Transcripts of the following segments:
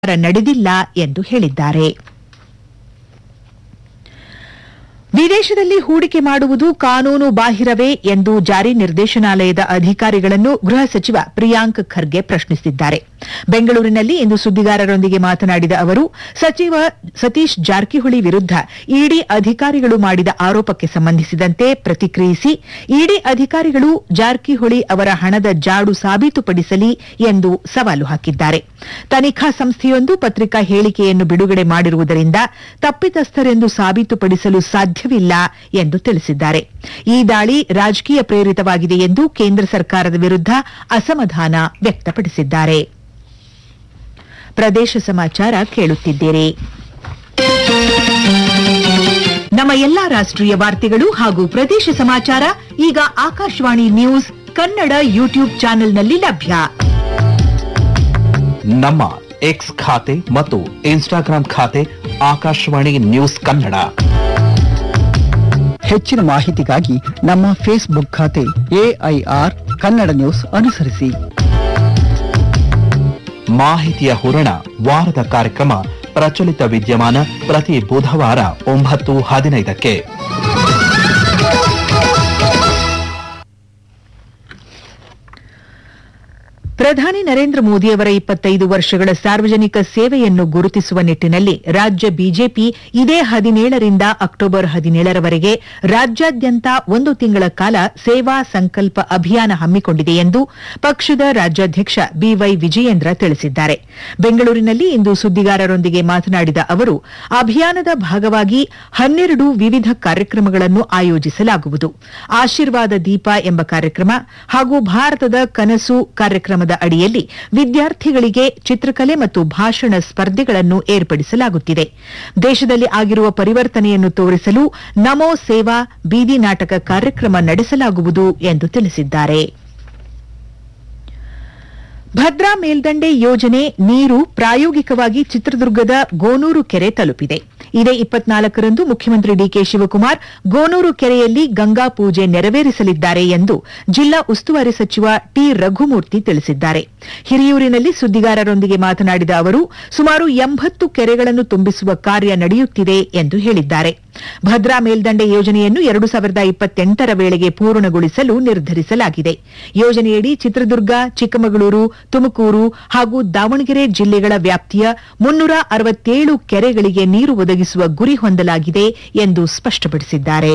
ನಡೆದಿಲ್ಲ ಎಂದು ಹೇಳಿದ್ದಾರೆ ವಿದೇಶದಲ್ಲಿ ಹೂಡಿಕೆ ಮಾಡುವುದು ಕಾನೂನು ಬಾಹಿರವೇ ಎಂದು ಜಾರಿ ನಿರ್ದೇಶನಾಲಯದ ಅಧಿಕಾರಿಗಳನ್ನು ಗೃಹ ಸಚಿವ ಪ್ರಿಯಾಂಕ್ ಖರ್ಗೆ ಪ್ರಶ್ನಿಸಿದ್ದಾರೆ ಬೆಂಗಳೂರಿನಲ್ಲಿ ಇಂದು ಸುದ್ದಿಗಾರರೊಂದಿಗೆ ಮಾತನಾಡಿದ ಅವರು ಸಚಿವ ಸತೀಶ್ ಜಾರಕಿಹೊಳಿ ವಿರುದ್ಧ ಇಡಿ ಅಧಿಕಾರಿಗಳು ಮಾಡಿದ ಆರೋಪಕ್ಕೆ ಸಂಬಂಧಿಸಿದಂತೆ ಪ್ರತಿಕ್ರಿಯಿಸಿ ಇಡಿ ಅಧಿಕಾರಿಗಳು ಜಾರಕಿಹೊಳಿ ಅವರ ಹಣದ ಜಾಡು ಸಾಬೀತುಪಡಿಸಲಿ ಎಂದು ಸವಾಲು ಹಾಕಿದ್ದಾರೆ ತನಿಖಾ ಸಂಸ್ಥೆಯೊಂದು ಪತ್ರಿಕಾ ಹೇಳಿಕೆಯನ್ನು ಬಿಡುಗಡೆ ಮಾಡಿರುವುದರಿಂದ ತಪ್ಪಿತಸ್ಥರೆಂದು ಸಾಬೀತುಪಡಿಸಲು ಸಾಧ್ಯವಿಲ್ಲ ಎಂದು ತಿಳಿಸಿದ್ದಾರೆ ಈ ದಾಳಿ ರಾಜಕೀಯ ಪ್ರೇರಿತವಾಗಿದೆ ಎಂದು ಕೇಂದ್ರ ಸರ್ಕಾರದ ವಿರುದ್ಧ ಅಸಮಾಧಾನ ವ್ಯಕ್ತಪಡಿಸಿದ್ದಾರೆ ಪ್ರದೇಶ ಸಮಾಚಾರ ಕೇಳುತ್ತಿದ್ದೀರಿ ನಮ್ಮ ಎಲ್ಲಾ ರಾಷ್ಟ್ರೀಯ ವಾರ್ತೆಗಳು ಹಾಗೂ ಪ್ರದೇಶ ಸಮಾಚಾರ ಈಗ ಆಕಾಶವಾಣಿ ನ್ಯೂಸ್ ಕನ್ನಡ ಯೂಟ್ಯೂಬ್ ಚಾನೆಲ್ನಲ್ಲಿ ಲಭ್ಯ ನಮ್ಮ ಎಕ್ಸ್ ಖಾತೆ ಮತ್ತು ಇನ್ಸ್ಟಾಗ್ರಾಂ ಖಾತೆ ಆಕಾಶವಾಣಿ ನ್ಯೂಸ್ ಕನ್ನಡ ಹೆಚ್ಚಿನ ಮಾಹಿತಿಗಾಗಿ ನಮ್ಮ ಫೇಸ್ಬುಕ್ ಖಾತೆ ಎಐಆರ್ ಕನ್ನಡ ನ್ಯೂಸ್ ಅನುಸರಿಸಿ ಮಾಹಿತಿಯ ಹೂರಣ ವಾರದ ಕಾರ್ಯಕ್ರಮ ಪ್ರಚಲಿತ ವಿದ್ಯಮಾನ ಪ್ರತಿ ಬುಧವಾರ ಒಂಬತ್ತು ಹದಿನೈದಕ್ಕೆ ಪ್ರಧಾನಿ ನರೇಂದ್ರ ಮೋದಿಯವರ ಇಪ್ಪತ್ತೈದು ವರ್ಷಗಳ ಸಾರ್ವಜನಿಕ ಸೇವೆಯನ್ನು ಗುರುತಿಸುವ ನಿಟ್ಟಿನಲ್ಲಿ ರಾಜ್ಯ ಬಿಜೆಪಿ ಇದೇ ಹದಿನೇಳರಿಂದ ಅಕ್ಟೋಬರ್ ಹದಿನೇಳರವರೆಗೆ ರಾಜ್ಯಾದ್ಯಂತ ಒಂದು ತಿಂಗಳ ಕಾಲ ಸೇವಾ ಸಂಕಲ್ಪ ಅಭಿಯಾನ ಹಮ್ಮಿಕೊಂಡಿದೆ ಎಂದು ಪಕ್ಷದ ರಾಜ್ಯಾಧ್ಯಕ್ಷ ಬಿವೈ ವಿಜಯೇಂದ್ರ ತಿಳಿಸಿದ್ದಾರೆ ಬೆಂಗಳೂರಿನಲ್ಲಿ ಇಂದು ಸುದ್ದಿಗಾರರೊಂದಿಗೆ ಮಾತನಾಡಿದ ಅವರು ಅಭಿಯಾನದ ಭಾಗವಾಗಿ ಹನ್ನೆರಡು ವಿವಿಧ ಕಾರ್ಯಕ್ರಮಗಳನ್ನು ಆಯೋಜಿಸಲಾಗುವುದು ಆಶೀರ್ವಾದ ದೀಪ ಎಂಬ ಕಾರ್ಯಕ್ರಮ ಹಾಗೂ ಭಾರತದ ಕನಸು ಕಾರ್ಯಕ್ರಮದ ಅಡಿಯಲ್ಲಿ ವಿದ್ಯಾರ್ಥಿಗಳಿಗೆ ಚಿತ್ರಕಲೆ ಮತ್ತು ಭಾಷಣ ಸ್ಪರ್ಧೆಗಳನ್ನು ಏರ್ಪಡಿಸಲಾಗುತ್ತಿದೆ ದೇಶದಲ್ಲಿ ಆಗಿರುವ ಪರಿವರ್ತನೆಯನ್ನು ತೋರಿಸಲು ನಮೋ ಸೇವಾ ಬೀದಿ ನಾಟಕ ಕಾರ್ಯಕ್ರಮ ನಡೆಸಲಾಗುವುದು ಎಂದು ತಿಳಿಸಿದ್ದಾರೆ ಭದ್ರಾ ಮೇಲ್ದಂಡೆ ಯೋಜನೆ ನೀರು ಪ್ರಾಯೋಗಿಕವಾಗಿ ಚಿತ್ರದುರ್ಗದ ಗೋನೂರು ಕೆರೆ ತಲುಪಿದೆ ಇದೇ ಇಪ್ಪತ್ನಾಲ್ಕರಂದು ಮುಖ್ಯಮಂತ್ರಿ ಡಿಕೆ ಶಿವಕುಮಾರ್ ಗೋನೂರು ಕೆರೆಯಲ್ಲಿ ಗಂಗಾ ಪೂಜೆ ನೆರವೇರಿಸಲಿದ್ದಾರೆ ಎಂದು ಜಿಲ್ಲಾ ಉಸ್ತುವಾರಿ ಸಚಿವ ಟಿ ರಘುಮೂರ್ತಿ ತಿಳಿಸಿದ್ದಾರೆ ಹಿರಿಯೂರಿನಲ್ಲಿ ಸುದ್ದಿಗಾರರೊಂದಿಗೆ ಮಾತನಾಡಿದ ಅವರು ಸುಮಾರು ಎಂಬತ್ತು ಕೆರೆಗಳನ್ನು ತುಂಬಿಸುವ ಕಾರ್ಯ ನಡೆಯುತ್ತಿದೆ ಎಂದು ಹೇಳಿದ್ದಾರೆ ಭದ್ರಾ ಮೇಲ್ದಂಡೆ ಯೋಜನೆಯನ್ನು ಎರಡು ಸಾವಿರದ ಇಪ್ಪತ್ತೆಂಟರ ವೇಳೆಗೆ ಪೂರ್ಣಗೊಳಿಸಲು ನಿರ್ಧರಿಸಲಾಗಿದೆ ಯೋಜನೆಯಡಿ ಚಿತ್ರದುರ್ಗ ಚಿಕ್ಕಮಗಳೂರು ತುಮಕೂರು ಹಾಗೂ ದಾವಣಗೆರೆ ಜಿಲ್ಲೆಗಳ ವ್ಯಾಪ್ತಿಯ ಮುನ್ನೂರ ಅರವತ್ತೇಳು ಕೆರೆಗಳಿಗೆ ನೀರು ಒದಗಿಸುವ ಗುರಿ ಹೊಂದಲಾಗಿದೆ ಎಂದು ಸ್ಪಷ್ಟಪಡಿಸಿದ್ದಾರೆ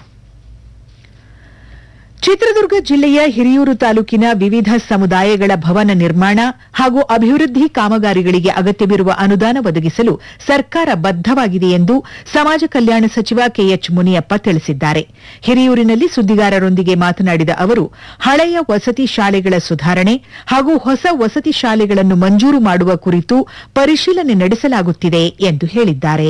ಚಿತ್ರದುರ್ಗ ಜಿಲ್ಲೆಯ ಹಿರಿಯೂರು ತಾಲೂಕಿನ ವಿವಿಧ ಸಮುದಾಯಗಳ ಭವನ ನಿರ್ಮಾಣ ಹಾಗೂ ಅಭಿವೃದ್ಧಿ ಕಾಮಗಾರಿಗಳಿಗೆ ಅಗತ್ಯವಿರುವ ಅನುದಾನ ಒದಗಿಸಲು ಸರ್ಕಾರ ಬದ್ದವಾಗಿದೆ ಎಂದು ಸಮಾಜ ಕಲ್ಯಾಣ ಸಚಿವ ಕೆಎಚ್ ಮುನಿಯಪ್ಪ ತಿಳಿಸಿದ್ದಾರೆ ಹಿರಿಯೂರಿನಲ್ಲಿ ಸುದ್ದಿಗಾರರೊಂದಿಗೆ ಮಾತನಾಡಿದ ಅವರು ಹಳೆಯ ವಸತಿ ಶಾಲೆಗಳ ಸುಧಾರಣೆ ಹಾಗೂ ಹೊಸ ವಸತಿ ಶಾಲೆಗಳನ್ನು ಮಂಜೂರು ಮಾಡುವ ಕುರಿತು ಪರಿಶೀಲನೆ ನಡೆಸಲಾಗುತ್ತಿದೆ ಎಂದು ಹೇಳಿದ್ದಾರೆ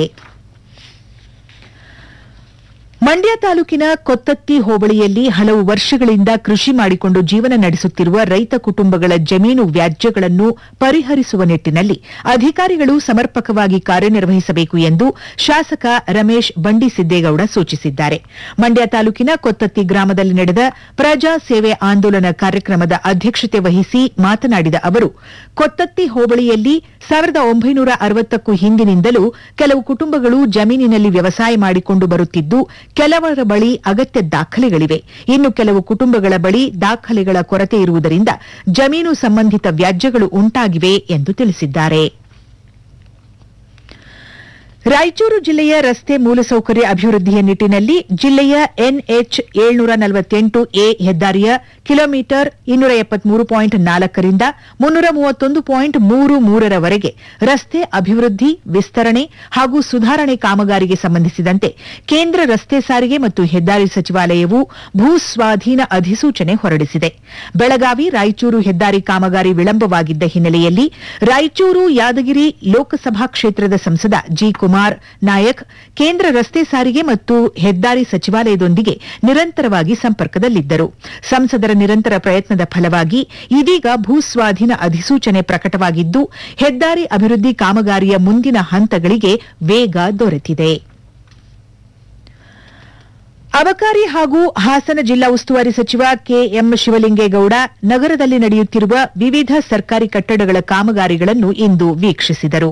ಮಂಡ್ಯ ತಾಲೂಕಿನ ಕೊತ್ತತ್ತಿ ಹೋಬಳಿಯಲ್ಲಿ ಹಲವು ವರ್ಷಗಳಿಂದ ಕೃಷಿ ಮಾಡಿಕೊಂಡು ಜೀವನ ನಡೆಸುತ್ತಿರುವ ರೈತ ಕುಟುಂಬಗಳ ಜಮೀನು ವ್ಯಾಜ್ಯಗಳನ್ನು ಪರಿಹರಿಸುವ ನಿಟ್ಟಿನಲ್ಲಿ ಅಧಿಕಾರಿಗಳು ಸಮರ್ಪಕವಾಗಿ ಕಾರ್ಯನಿರ್ವಹಿಸಬೇಕು ಎಂದು ಶಾಸಕ ರಮೇಶ್ ಬಂಡಿಸಿದ್ದೇಗೌಡ ಸೂಚಿಸಿದ್ದಾರೆ ಮಂಡ್ಯ ತಾಲೂಕಿನ ಕೊತ್ತತ್ತಿ ಗ್ರಾಮದಲ್ಲಿ ನಡೆದ ಪ್ರಜಾ ಸೇವೆ ಆಂದೋಲನ ಕಾರ್ಯಕ್ರಮದ ಅಧ್ಯಕ್ಷತೆ ವಹಿಸಿ ಮಾತನಾಡಿದ ಅವರು ಕೊತ್ತತ್ತಿ ಹೋಬಳಿಯಲ್ಲಿ ಸಾವಿರದ ಒಂಬೈನೂರ ಅರವತ್ತಕ್ಕೂ ಹಿಂದಿನಿಂದಲೂ ಕೆಲವು ಕುಟುಂಬಗಳು ಜಮೀನಿನಲ್ಲಿ ವ್ಯವಸಾಯ ಮಾಡಿಕೊಂಡು ಬರುತ್ತಿದ್ದು ಕೆಲವರ ಬಳಿ ಅಗತ್ಯ ದಾಖಲೆಗಳಿವೆ ಇನ್ನು ಕೆಲವು ಕುಟುಂಬಗಳ ಬಳಿ ದಾಖಲೆಗಳ ಕೊರತೆ ಇರುವುದರಿಂದ ಜಮೀನು ಸಂಬಂಧಿತ ವ್ಯಾಜ್ಯಗಳು ಉಂಟಾಗಿವೆ ಎಂದು ತಿಳಿಸಿದ್ದಾರೆ ರಾಯಚೂರು ಜಿಲ್ಲೆಯ ರಸ್ತೆ ಮೂಲಸೌಕರ್ಯ ಅಭಿವೃದ್ಧಿಯ ನಿಟ್ಟಿನಲ್ಲಿ ಜಿಲ್ಲೆಯ ಎನ್ಎಚ್ ಏಳ್ನೂರ ನಲವತ್ತೆಂಟು ಎ ಹೆದ್ದಾರಿಯ ಕಿಲೋಮೀಟರ್ ಇನ್ನೂರ ಎಪ್ಪತ್ಮೂರು ಪಾಯಿಂಟ್ ನಾಲ್ಕರಿಂದ ಮುನ್ನೂರ ಮೂವತ್ತೊಂದು ಪಾಯಿಂಟ್ ಮೂರು ಮೂರರವರೆಗೆ ರಸ್ತೆ ಅಭಿವೃದ್ಧಿ ವಿಸ್ತರಣೆ ಹಾಗೂ ಸುಧಾರಣೆ ಕಾಮಗಾರಿಗೆ ಸಂಬಂಧಿಸಿದಂತೆ ಕೇಂದ್ರ ರಸ್ತೆ ಸಾರಿಗೆ ಮತ್ತು ಹೆದ್ದಾರಿ ಸಚಿವಾಲಯವು ಭೂ ಸ್ವಾಧೀನ ಅಧಿಸೂಚನೆ ಹೊರಡಿಸಿದೆ ಬೆಳಗಾವಿ ರಾಯಚೂರು ಹೆದ್ದಾರಿ ಕಾಮಗಾರಿ ವಿಳಂಬವಾಗಿದ್ದ ಹಿನ್ನೆಲೆಯಲ್ಲಿ ರಾಯಚೂರು ಯಾದಗಿರಿ ಲೋಕಸಭಾ ಕ್ಷೇತ್ರದ ಸಂಸದ ಜಿ ಕುಮಾರ್ ನಾಯಕ್ ಕೇಂದ್ರ ರಸ್ತೆ ಸಾರಿಗೆ ಮತ್ತು ಹೆದ್ದಾರಿ ಸಚಿವಾಲಯದೊಂದಿಗೆ ನಿರಂತರವಾಗಿ ಸಂಪರ್ಕದಲ್ಲಿದ್ದರು ಸಂಸದರ ನಿರಂತರ ಪ್ರಯತ್ನದ ಫಲವಾಗಿ ಇದೀಗ ಭೂ ಸ್ವಾಧೀನ ಅಧಿಸೂಚನೆ ಪ್ರಕಟವಾಗಿದ್ದು ಹೆದ್ದಾರಿ ಅಭಿವೃದ್ಧಿ ಕಾಮಗಾರಿಯ ಮುಂದಿನ ಹಂತಗಳಿಗೆ ವೇಗ ದೊರೆತಿದೆ ಅಬಕಾರಿ ಹಾಗೂ ಹಾಸನ ಜಿಲ್ಲಾ ಉಸ್ತುವಾರಿ ಸಚಿವ ಕೆಎಂ ಶಿವಲಿಂಗೇಗೌಡ ನಗರದಲ್ಲಿ ನಡೆಯುತ್ತಿರುವ ವಿವಿಧ ಸರ್ಕಾರಿ ಕಟ್ಟಡಗಳ ಕಾಮಗಾರಿಗಳನ್ನು ಇಂದು ವೀಕ್ಷಿಸಿದರು